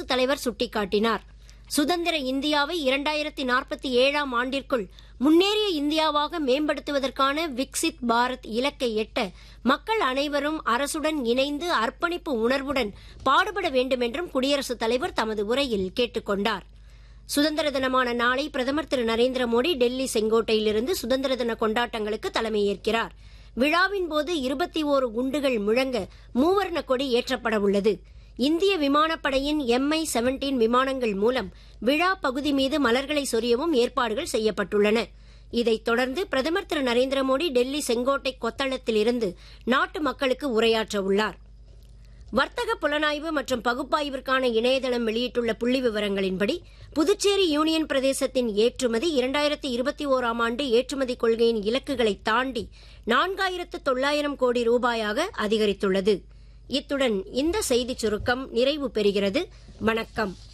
குடியரசுத் தலைவர் சுட்டிக்காட்டினார் சுதந்திர இந்தியாவை இரண்டாயிரத்தி நாற்பத்தி ஏழாம் ஆண்டிற்குள் முன்னேறிய இந்தியாவாக மேம்படுத்துவதற்கான விக்சித் பாரத் இலக்கை எட்ட மக்கள் அனைவரும் அரசுடன் இணைந்து அர்ப்பணிப்பு உணர்வுடன் பாடுபட வேண்டும் என்றும் குடியரசுத் தலைவர் தமது உரையில் கேட்டுக் கொண்டார் சுதந்திர தினமான நாளை பிரதமர் திரு நரேந்திர மோடி டெல்லி செங்கோட்டையிலிருந்து சுதந்திர தின கொண்டாட்டங்களுக்கு தலைமையேற்கிறார் விழாவின் போது இருபத்தி ஓரு குண்டுகள் முழங்க மூவர்ண கொடி ஏற்றப்பட உள்ளது இந்திய விமானப்படையின் எம்ஐ செவன்டீன் விமானங்கள் மூலம் விழா பகுதி மீது மலர்களை சொரியவும் ஏற்பாடுகள் செய்யப்பட்டுள்ளன இதைத் தொடர்ந்து பிரதமர் திரு நரேந்திர மோடி டெல்லி செங்கோட்டை கொத்தளத்தில் இருந்து நாட்டு மக்களுக்கு உரையாற்ற உள்ளார் வர்த்தக புலனாய்வு மற்றும் பகுப்பாய்விற்கான இணையதளம் வெளியிட்டுள்ள புள்ளி விவரங்களின்படி புதுச்சேரி யூனியன் பிரதேசத்தின் ஏற்றுமதி இரண்டாயிரத்தி இருபத்தி ஓராம் ஆண்டு ஏற்றுமதி கொள்கையின் இலக்குகளை தாண்டி நான்காயிரத்து தொள்ளாயிரம் கோடி ரூபாயாக அதிகரித்துள்ளது இத்துடன் இந்த செய்திச் சுருக்கம் நிறைவு பெறுகிறது வணக்கம்